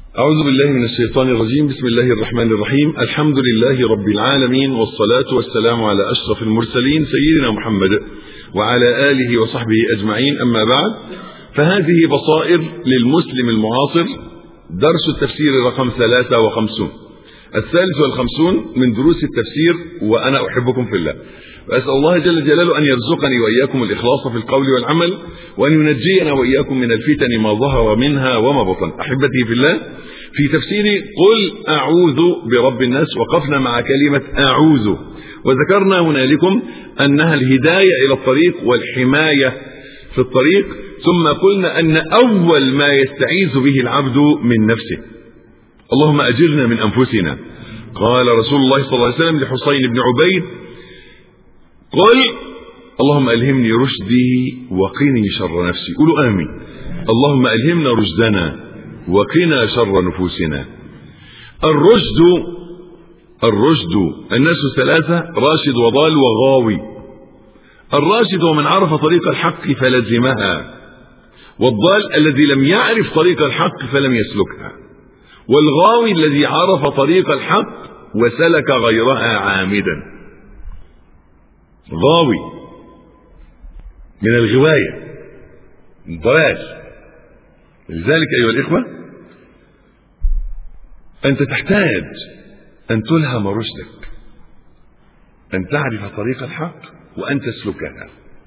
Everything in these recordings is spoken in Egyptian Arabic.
أعوذ بالله من الشيطان الرجيم بسم الله الرحمن الرحيم الحمد لله رب العالمين والصلاة والسلام على أشرف المرسلين سيدنا محمد وعلى آله وصحبه أجمعين أما بعد فهذه بصائر للمسلم المعاصر درس التفسير رقم 53 الثالث والخمسون من دروس التفسير وأنا أحبكم في الله وأسأل الله جل جلاله أن يرزقني وإياكم الإخلاص في القول والعمل وأن ينجينا وإياكم من الفتن ما ظهر منها وما بطن أحبتي في الله في تفسير قل أعوذ برب الناس وقفنا مع كلمة أعوذ وذكرنا هنالكم أنها الهداية إلى الطريق والحماية في الطريق ثم قلنا أن أول ما يستعيذ به العبد من نفسه اللهم أجرنا من أنفسنا قال رسول الله صلى الله عليه وسلم لحسين بن عبيد قل اللهم ألهمني رشدي وقني شر نفسي قولوا آمين اللهم ألهمنا رشدنا وقنا شر نفوسنا الرشد الرشد الناس ثلاثة راشد وضال وغاوي الراشد ومن عرف طريق الحق فلزمها والضال الذي لم يعرف طريق الحق فلم يسلكها والغاوي الذي عرف طريق الحق وسلك غيرها عامدا غاوي من الغواية الضلال لذلك أيها الإخوة أنت تحتاج أن تلهم رشدك أن تعرف طريق الحق وأن تسلكها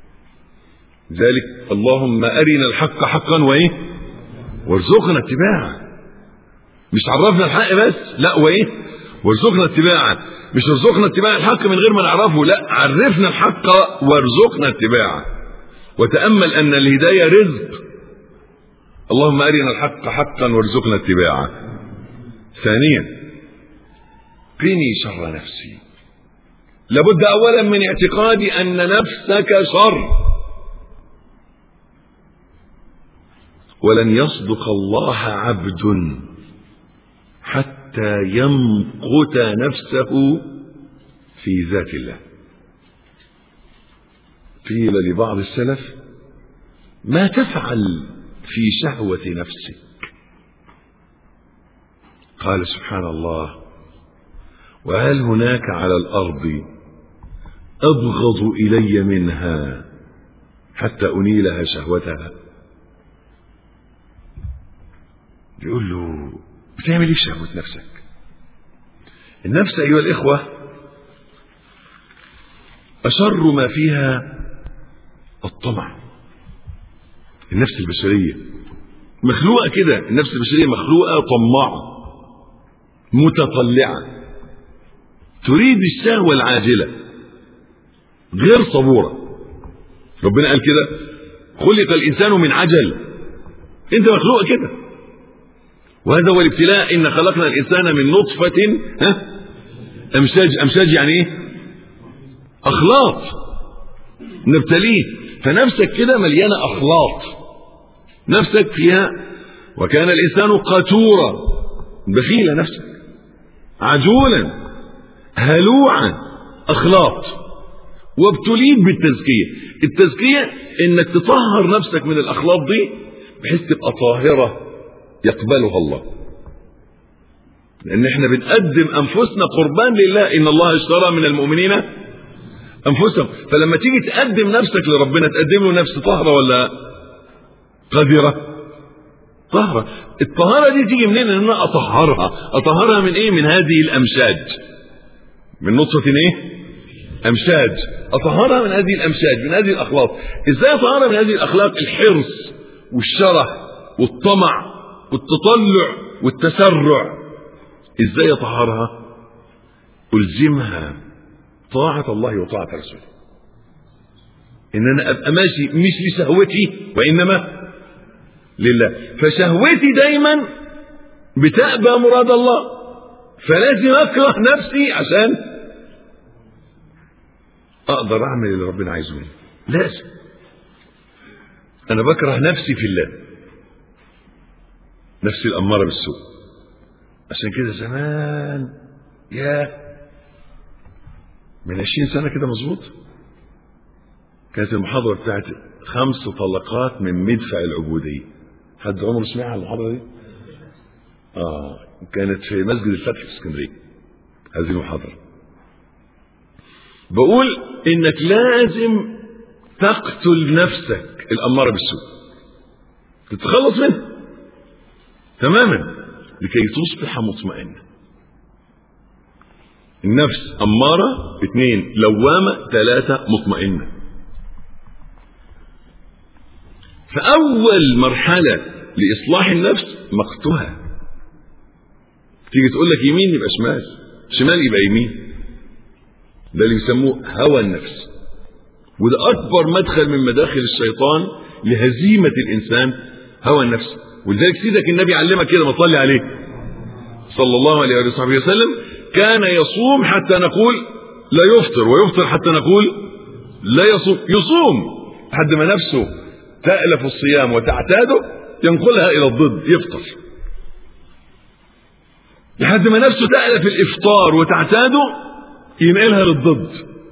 ذلك اللهم أرنا الحق حقا وإيه وارزقنا اتباعه مش عرفنا الحق بس لا وإيه وارزقنا اتباعه مش ارزقنا اتباع الحق من غير ما نعرفه لا عرفنا الحق وارزقنا اتباعه وتأمل أن الهداية رزق اللهم أرنا الحق حقا وارزقنا اتباعه ثانيا قني شر نفسي لابد أولا من اعتقاد أن نفسك شر ولن يصدق الله عبد حتى يمقت نفسه في ذات الله قيل لبعض السلف ما تفعل في شهوة نفسك قال سبحان الله وهل هناك على الأرض أبغض إلي منها حتى أنيلها شهوتها يقول له بتعمل ايه في شهوة نفسك النفس أيها الإخوة أشر ما فيها الطمع النفس البشرية مخلوقة كده النفس البشرية مخلوقة طماعة متطلعة تريد الشهوة العاجلة غير صبورة ربنا قال كده خلق الإنسان من عجل أنت مخلوق كده وهذا هو الابتلاء إن خلقنا الإنسان من نطفة ها أمشاج أمشاج يعني إيه أخلاط نبتليه فنفسك كده مليانة أخلاط نفسك فيها وكان الإنسان قتورا بخيل نفسك عجولا هلوعا أخلاط وابتليت بالتزكية التزكية انك تطهر نفسك من الأخلاط دي بحيث تبقى طاهرة يقبلها الله لأن احنا بنقدم أنفسنا قربان لله إن الله اشترى من المؤمنين أنفسهم فلما تيجي تقدم نفسك لربنا تقدم له نفس طهرة ولا قذرة طهرة الطهارة دي تيجي منين ان انا اطهرها اطهرها من ايه من هذه الامشاج من نطفة ايه امشاج اطهرها من هذه الامشاج من هذه الاخلاق ازاي اطهرها من هذه الاخلاق الحرص والشره والطمع والتطلع والتسرع ازاي اطهرها الزمها طاعة الله وطاعة رسوله ان انا ابقى ماشي مش لشهوتي وانما لله فشهوتي دايما بتأبى مراد الله فلازم اكره نفسي عشان اقدر اعمل اللي ربنا عايزه مني لازم انا بكره نفسي في الله نفسي الاماره بالسوء عشان كده زمان يا من عشرين سنه كده مظبوط كانت المحاضره بتاعت خمس طلقات من مدفع العبوديه حد عمره سمع عن المحاضره دي اه كانت في مسجد الفتح في اسكندريه هذه المحاضره بقول انك لازم تقتل نفسك الاماره بالسوء تتخلص منها تماما لكي تصبح مطمئنه النفس اماره اثنين لوامه ثلاثه مطمئنه فاول مرحله لاصلاح النفس مقتها تيجي تقول لك يمين يبقى شمال شمال يبقى يمين ده اللي يسموه هوى النفس وده اكبر مدخل من مداخل الشيطان لهزيمه الانسان هوى النفس ولذلك سيدك النبي علمك كده ما صلي عليه صلى الله عليه وصحبه وسلم كان يصوم حتى نقول لا يفطر ويفطر حتى نقول لا يصوم يصوم لحد ما نفسه تألف الصيام وتعتاده ينقلها إلى الضد يفطر لحد ما نفسه تألف الإفطار وتعتاده ينقلها للضد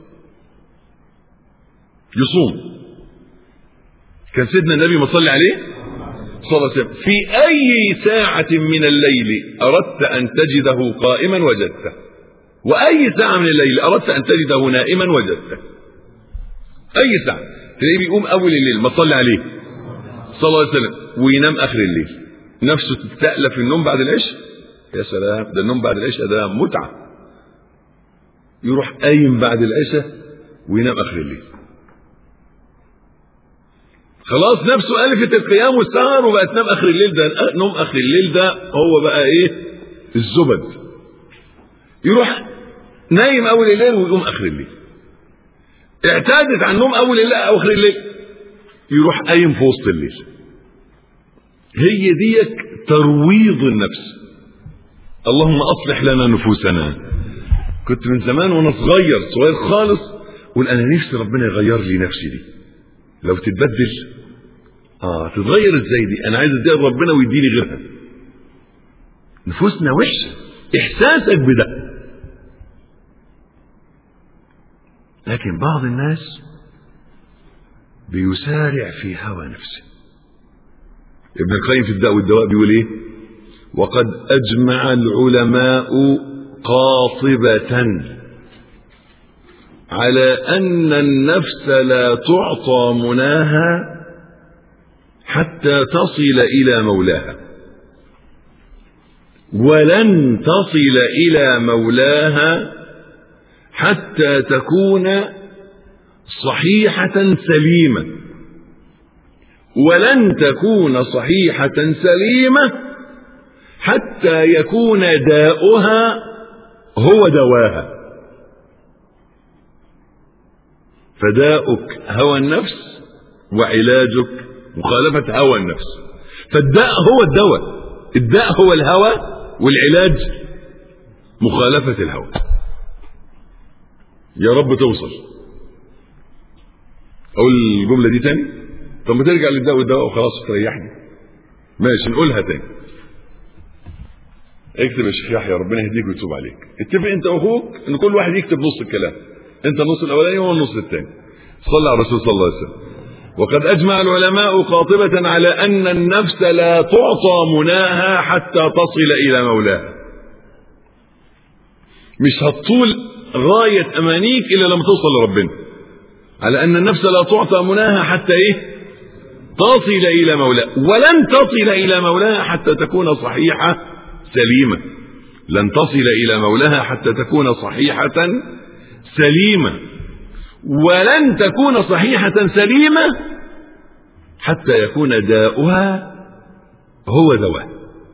يصوم كان سيدنا النبي ما صلي عليه صلى الله عليه وسلم في أي ساعة من الليل أردت أن تجده قائما وجدته وأي ساعة من الليل أردت أن تجده نائما وجدته أي ساعة تلاقيه بيقوم أول الليل ما تصلي عليه صلى الله عليه وسلم وينام آخر الليل نفسه تتألف النوم بعد العشاء يا سلام ده النوم بعد العشاء ده متعة يروح قايم بعد العشاء وينام آخر الليل خلاص نفسه ألفت القيام والسهر وبقت تنام آخر الليل ده نوم آخر الليل ده هو بقى إيه الزبد يروح نايم أول الليل ويقوم آخر الليل اعتادت عن النوم أول الليل أو آخر الليل يروح قايم في وسط الليل هي ديك ترويض النفس اللهم أصلح لنا نفوسنا كنت من زمان وأنا صغير صغير خالص قول أنا نفسي ربنا يغير لي نفسي دي لو تتبدل اه تتغير ازاي دي انا عايز اديها ربنا ويديني غيرها نفوسنا وحشه احساسك بده لكن بعض الناس بيسارع في هوى نفسه ابن القيم في الداء والدواء بيقول ايه وقد اجمع العلماء قاطبه على أن النفس لا تعطى مناها حتى تصل إلى مولاها ولن تصل إلى مولاها حتى تكون صحيحة سليمة ولن تكون صحيحة سليمة حتى يكون داؤها هو دواها فداؤك هوى النفس وعلاجك مخالفة هوى النفس فالداء هو الدواء الداء هو الهوى والعلاج مخالفة الهوى يا رب توصل أقول الجملة دي تاني طب ما ترجع للداء والدواء وخلاص تريحني ماشي نقولها تاني اكتب يا شيخ يحيى ربنا يهديك ويتوب عليك اتفق انت واخوك ان كل واحد يكتب نص الكلام انت النص الاولاني وهو النص الثاني صلى على الرسول صلى الله عليه وسلم وقد اجمع العلماء قاطبة على ان النفس لا تعطى مناها حتى تصل الى مولاها مش هتطول غاية امانيك الا لما توصل لربنا على ان النفس لا تعطى مناها حتى ايه تصل الى مولاها ولن تصل الى مولاها حتى تكون صحيحة سليمة لن تصل الى مولاها حتى تكون صحيحة سليمة ولن تكون صحيحة سليمة حتى يكون داؤها هو دواء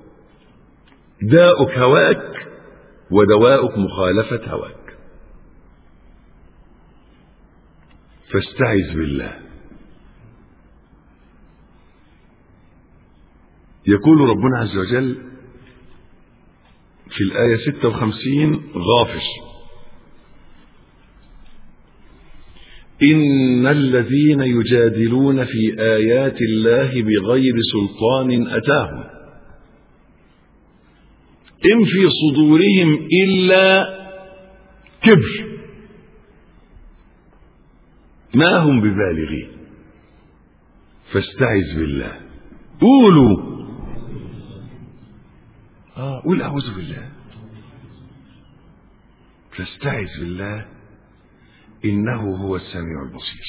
داؤك هواك ودواؤك مخالفة هواك فاستعذ بالله يقول ربنا عز وجل في الآية 56 غافش إن الذين يجادلون في آيات الله بغير سلطان أتاهم إن في صدورهم إلا كبر ما هم ببالغين فاستعذ بالله قولوا اه قول اعوذ بالله تستعذ بالله انه هو السميع البصير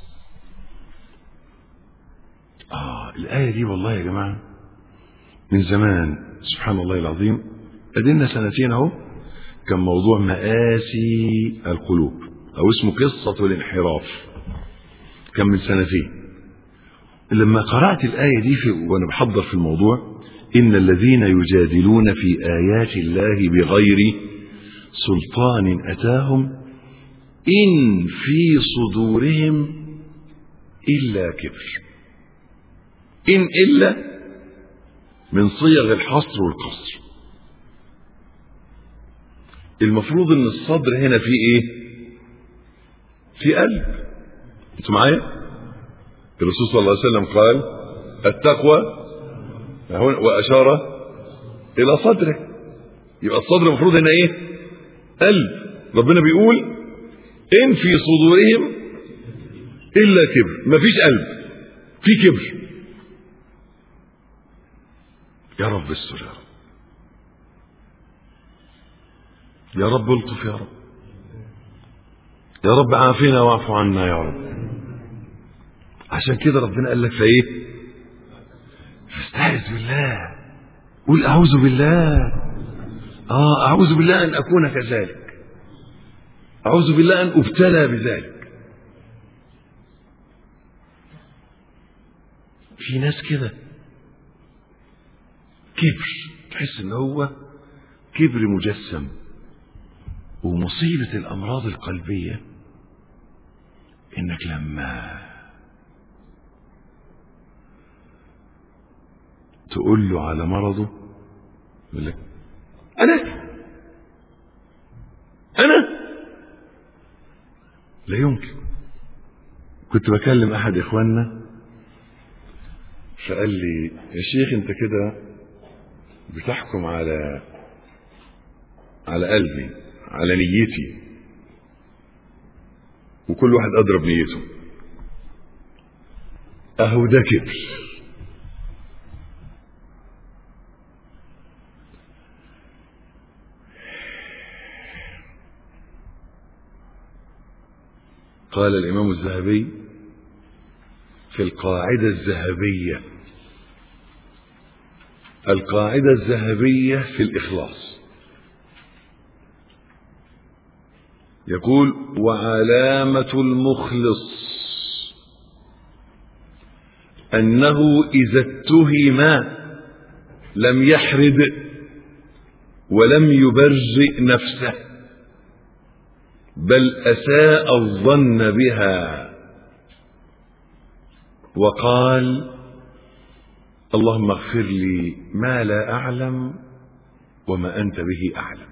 اه الايه دي والله يا جماعه من زمان سبحان الله العظيم ادينا سنتين اهو كان موضوع مآسي القلوب او اسمه قصه الانحراف كان من سنتين لما قرأت الآية دي في وأنا بحضر في الموضوع إن الذين يجادلون في آيات الله بغير سلطان أتاهم إن في صدورهم إلا كبر إن إلا من صيغ الحصر والقصر المفروض ان الصدر هنا فيه ايه في قلب انتوا معايا الرسول صلى الله عليه وسلم قال التقوى واشار الى صدره يبقى الصدر المفروض هنا ايه قلب ربنا بيقول ان في صدورهم الا كبر مفيش قلب في كبر يا رب استر يا رب يا رب الطف يا رب يا رب عافنا واعف عنا يا رب عشان كده ربنا قال لك فايه فاستعذ بالله قول اعوذ بالله اه اعوذ بالله ان اكون كذلك اعوذ بالله ان ابتلى بذلك في ناس كده كبر تحس ان هو كبر مجسم ومصيبة الأمراض القلبية إنك لما تقول له على مرضه يقول لك أنا أنا لا يمكن كنت بكلم أحد إخواننا فقال لي يا شيخ أنت كده بتحكم على على قلبي على نيتي وكل واحد أضرب نيته أهو ده كبر قال الإمام الذهبي في القاعدة الذهبية القاعدة الذهبية في الإخلاص يقول وعلامة المخلص أنه إذا اتهم لم يحرد ولم يبرئ نفسه بل أساء الظن بها وقال اللهم اغفر لي ما لا أعلم وما أنت به أعلم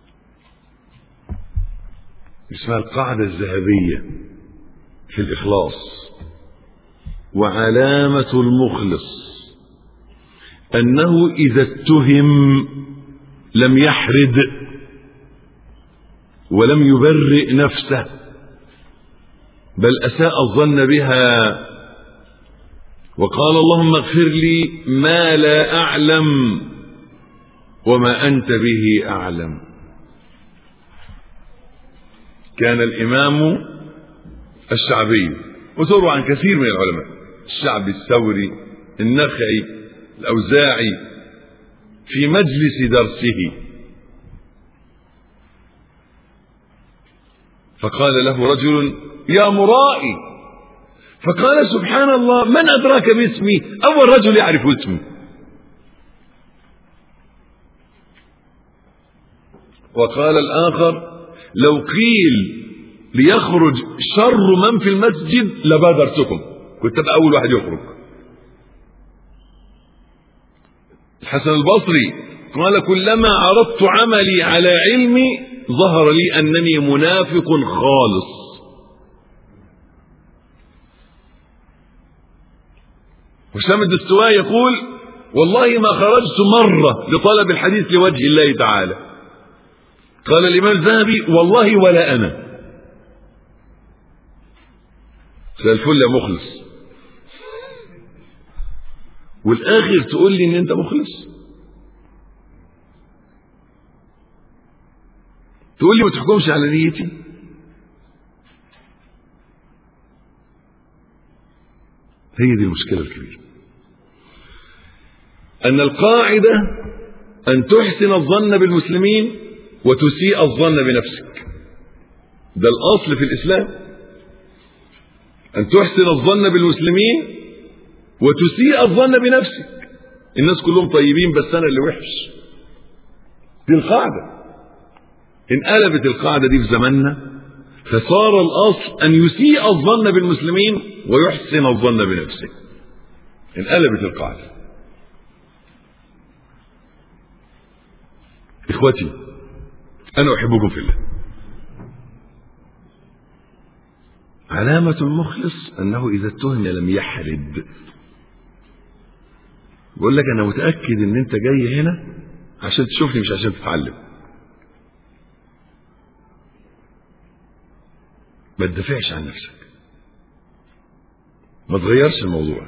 اسمها القاعدة الذهبية في الإخلاص وعلامة المخلص أنه إذا اتهم لم يحرد ولم يبرئ نفسه بل أساء الظن بها وقال اللهم اغفر لي ما لا أعلم وما أنت به أعلم كان الإمام الشعبي وتروى عن كثير من العلماء الشعبي الثوري النخعي الأوزاعي في مجلس درسه فقال له رجل يا مرائي فقال سبحان الله من أدراك باسمي أول رجل يعرف اسمي وقال الآخر لو قيل ليخرج شر من في المسجد لبادرتكم كنت أبقى أول واحد يخرج الحسن البصري قال كلما عرضت عملي على علمي ظهر لي أنني منافق خالص وسام الدستوائي يقول والله ما خرجت مرة لطلب الحديث لوجه الله تعالى قال الإمام الذهبي والله ولا أنا زي الفل يا مخلص والآخر تقول لي إن أنت مخلص تقول لي ما تحكمش على نيتي هي دي المشكلة الكبيرة أن القاعدة أن تحسن الظن بالمسلمين وتسيء الظن بنفسك ده الأصل في الإسلام أن تحسن الظن بالمسلمين وتسيء الظن بنفسك الناس كلهم طيبين بس أنا اللي وحش دي القاعدة انقلبت القاعدة دي في زماننا فصار الأصل أن يسيء الظن بالمسلمين ويحسن الظن بنفسه انقلبت القاعدة إخوتي أنا أحبكم في الله علامة المخلص أنه إذا اتهم لم يحرد بقول لك أنا متأكد إن أنت جاي هنا عشان تشوفني مش عشان تتعلم ما تدافعش عن نفسك ما تغيرش الموضوع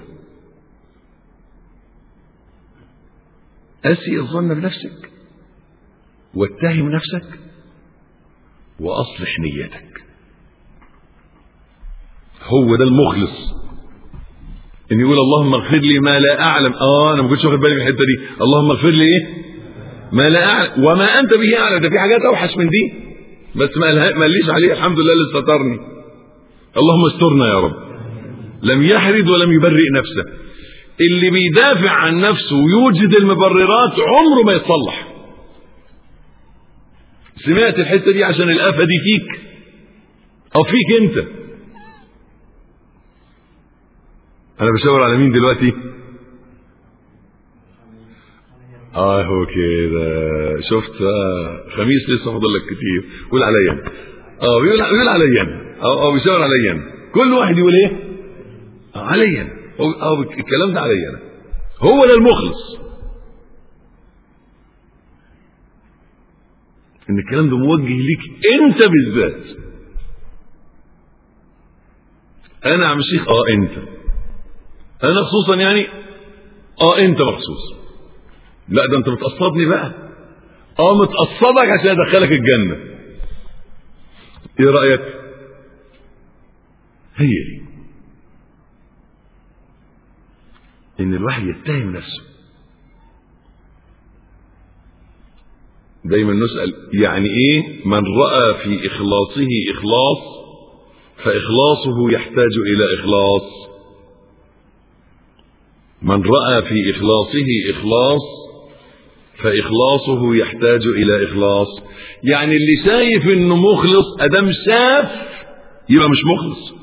أسي الظن بنفسك واتهم نفسك وأصلح نيتك هو ده المخلص ان يقول اللهم اغفر لي ما لا اعلم اه انا ما كنتش واخد بالي من الحته دي اللهم اغفر لي ايه ما لا اعلم وما انت به اعلم ده في حاجات اوحش من دي بس ما قاليش عليه الحمد لله اللي سترني اللهم استرنا يا رب لم يحرد ولم يبرئ نفسه اللي بيدافع عن نفسه ويوجد المبررات عمره ما يتصلح سمعت الحته دي عشان الافه دي فيك او فيك انت انا بشاور على مين دلوقتي اه هو كده شفت آه خميس لسه فاضل لك كتير قول عليا اه بيقول بيقول عليا اه اه بيشاور عليا كل واحد يقول ايه آه عليا اه الكلام ده عليا انا هو ده المخلص ان الكلام ده موجه ليك انت بالذات انا عم شيخ اه انت انا خصوصا يعني اه انت مخصوص لا ده انت متقصدني بقى اه متقصدك عشان ادخلك الجنه ايه رايك هي دي ان الواحد يتهم نفسه دايما نسال يعني ايه من راى في اخلاصه اخلاص فاخلاصه يحتاج الى اخلاص من راى في اخلاصه اخلاص فاخلاصه يحتاج الى اخلاص يعني اللي شايف انه مخلص ادم شاف يبقى مش مخلص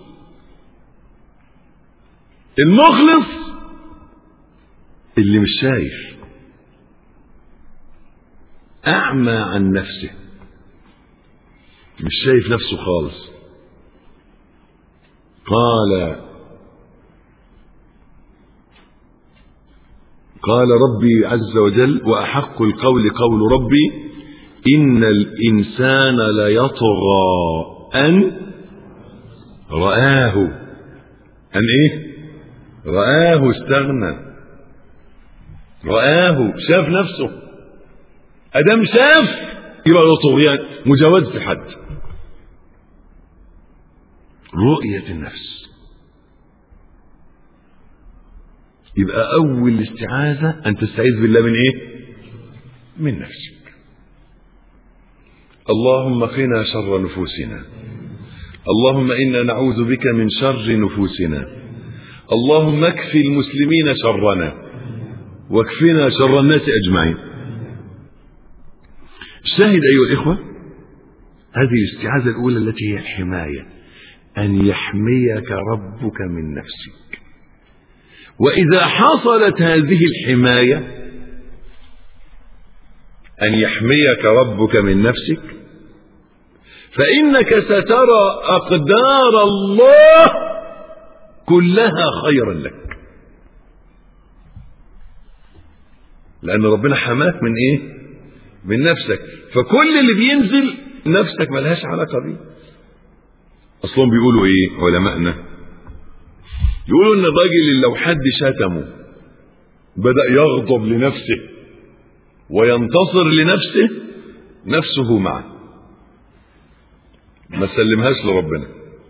المخلص اللي مش شايف اعمى عن نفسه مش شايف نفسه خالص قال قال ربي عز وجل واحق القول قول ربي ان الانسان ليطغى ان رآه ان ايه رآه استغنى رآه شاف نفسه ادم شاف يبقى ده طغيان مجاوزة الحد رؤية النفس يبقى أول استعاذة أن تستعيذ بالله من إيه؟ من نفسك. اللهم قنا شر نفوسنا. اللهم إنا نعوذ بك من شر نفوسنا. اللهم اكفي المسلمين شرنا واكفنا شر الناس أجمعين. الشاهد أيها الإخوة هذه الاستعاذة الأولى التي هي الحماية أن يحميك ربك من نفسك. واذا حصلت هذه الحمايه ان يحميك ربك من نفسك فانك سترى اقدار الله كلها خيرا لك لان ربنا حماك من ايه من نفسك فكل اللي بينزل نفسك ملهاش علاقه بيه اصلهم بيقولوا ايه علمائنا يقولوا ان الراجل اللي لو حد شتمه بدا يغضب لنفسه وينتصر لنفسه نفسه معه ما سلمهاش لربنا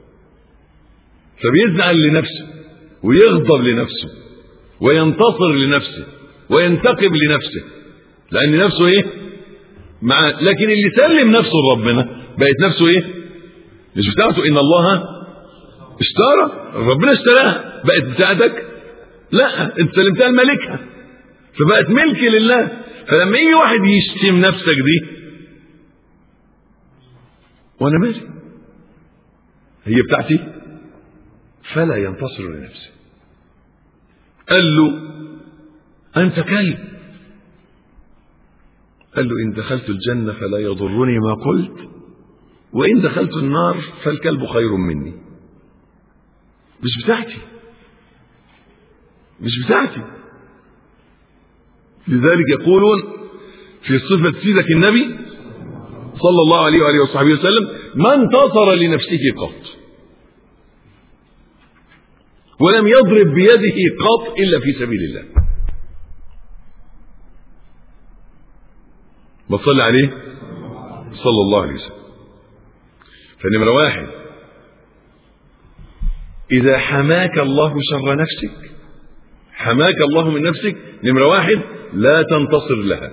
فبيزعل لنفسه ويغضب لنفسه وينتصر لنفسه وينتقم لنفسه لان نفسه ايه مع لكن اللي سلم نفسه لربنا بقت نفسه ايه مش بتاعته ان الله اشترى ربنا اشتراها بقت بتاعتك لا انت سلمتها لملكها فبقت ملك لله فلما يجي واحد يشتم نفسك دي وانا مالي هي بتاعتي فلا ينتصر لنفسه قال له انت كلب قال له ان دخلت الجنه فلا يضرني ما قلت وان دخلت النار فالكلب خير مني مش بتاعتي مش بتاعتي لذلك يقولون في صفة سيدك النبي صلى الله عليه وآله وصحبه وسلم ما انتصر لنفسه قط ولم يضرب بيده قط إلا في سبيل الله بصلي عليه صلى الله عليه وسلم فنمرة واحد إذا حماك الله شر نفسك حماك الله من نفسك نمرة واحد لا تنتصر لها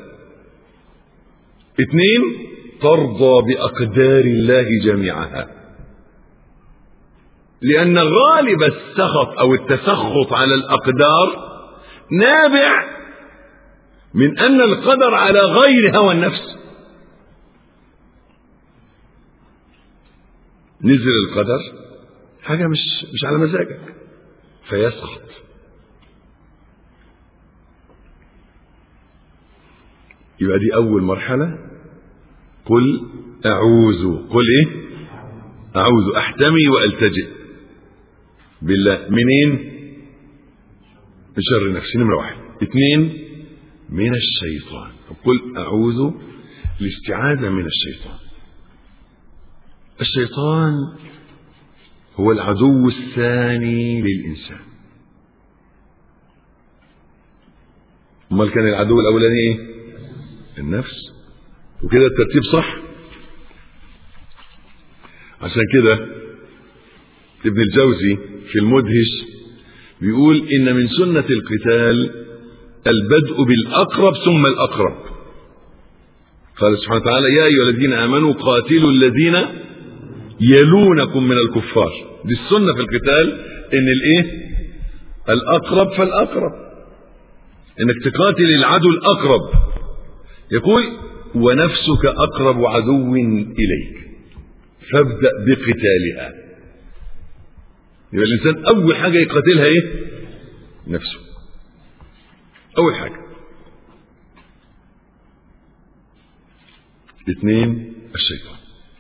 اثنين ترضى بأقدار الله جميعها لأن غالب السخط أو التسخط على الأقدار نابع من أن القدر على غير هوى النفس نزل القدر حاجة مش مش على مزاجك فيسخط يبقى دي أول مرحلة قل أعوذ قل إيه أعوذ أحتمي وألتجئ بالله منين من شر نفسي نمرة واحد اثنين من الشيطان قل أعوذ الاستعاذة من الشيطان الشيطان هو العدو الثاني للإنسان امال كان العدو الأولاني إيه؟ النفس وكده الترتيب صح عشان كده ابن الجوزي في المدهش بيقول إن من سنة القتال البدء بالأقرب ثم الأقرب قال سبحانه وتعالى يا أيها الذين آمنوا قاتلوا الذين يلونكم من الكفار دي السنة في القتال إن الإيه الأقرب فالأقرب إنك تقاتل العدو الأقرب يقول ونفسك أقرب عدو إليك فابدأ بقتالها يبقى الإنسان أول حاجة يقاتلها إيه نفسه أول حاجة اثنين الشيطان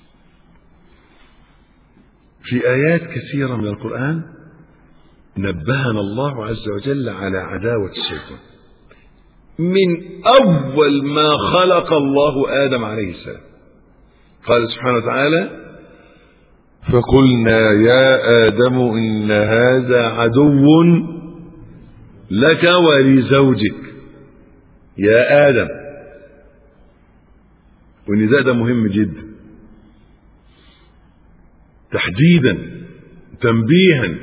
في آيات كثيرة من القرآن نبهنا الله عز وجل على عداوة الشيطان من أول ما خلق الله آدم عليه السلام قال سبحانه وتعالى فقلنا يا آدم إن هذا عدو لك ولزوجك يا آدم والنداء ده مهم جدا تحديدا تنبيها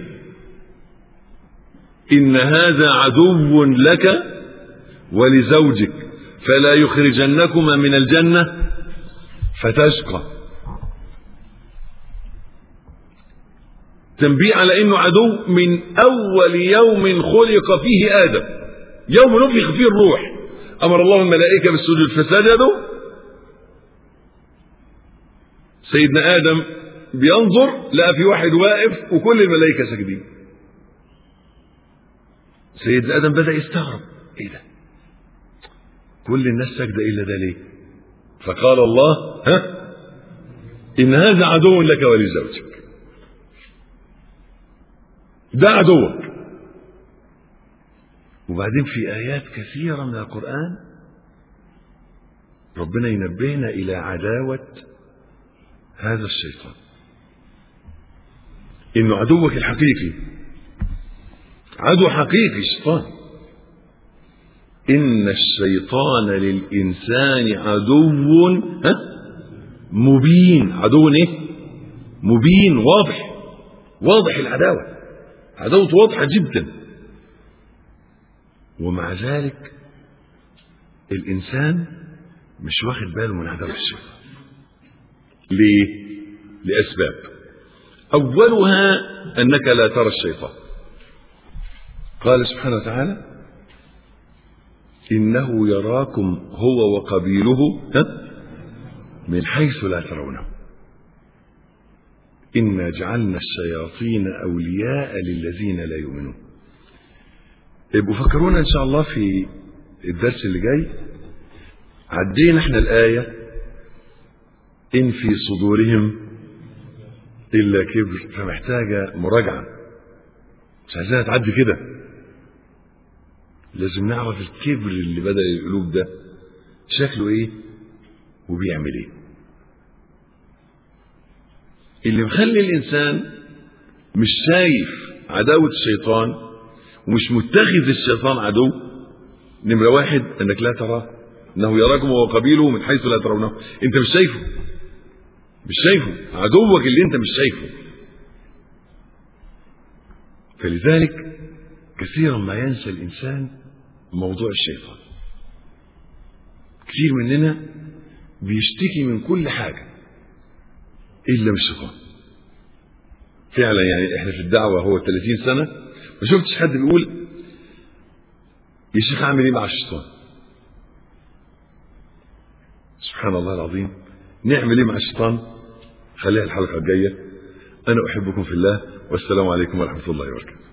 إن هذا عدو لك ولزوجك فلا يخرجنكما من الجنة فتشقى تنبيه على انه عدو من اول يوم خلق فيه ادم يوم نفخ فيه الروح امر الله الملائكه بالسجود فسجدوا سيدنا ادم بينظر لقى في واحد واقف وكل الملائكه ساجدين سيدنا ادم بدا يستغرب ايه ده كل الناس ساجده الا ده ليه فقال الله ها ان هذا عدو لك ولزوجك ده عدوك وبعدين في آيات كثيرة من القرآن ربنا ينبهنا إلى عداوة هذا الشيطان إنه عدوك الحقيقي عدو حقيقي الشيطان إن الشيطان للإنسان عدو ها مبين عدو إيه؟ مبين واضح واضح العداوة عداوته واضحة جدا ومع ذلك الإنسان مش واخد باله من عداوة الشيطان ليه؟ لأسباب أولها أنك لا ترى الشيطان قال سبحانه وتعالى إنه يراكم هو وقبيله من حيث لا ترونه إنا جعلنا الشياطين أولياء للذين لا يؤمنون يبقوا فكرونا إن شاء الله في الدرس اللي جاي عدينا احنا الآية إن في صدورهم إلا كبر فمحتاجة مراجعة مش عايزينها تعدي كده لازم نعرف الكبر اللي بدأ القلوب ده شكله ايه وبيعمل ايه اللي مخلي الانسان مش شايف عداوة الشيطان ومش متخذ الشيطان عدو نمرة واحد انك لا تراه انه يراكم هو قبيله من حيث لا ترونه انت مش شايفه مش شايفه عدوك اللي انت مش شايفه فلذلك كثيرا ما ينسى الانسان موضوع الشيطان كثير مننا بيشتكي من كل حاجة إلا من الشيطان فعلا يعني احنا في الدعوة هو 30 سنة ما شفتش حد بيقول يا شيخ اعمل ايه مع الشيطان سبحان الله العظيم نعمل ايه مع الشيطان خليها الحلقة الجاية انا احبكم في الله والسلام عليكم ورحمة الله وبركاته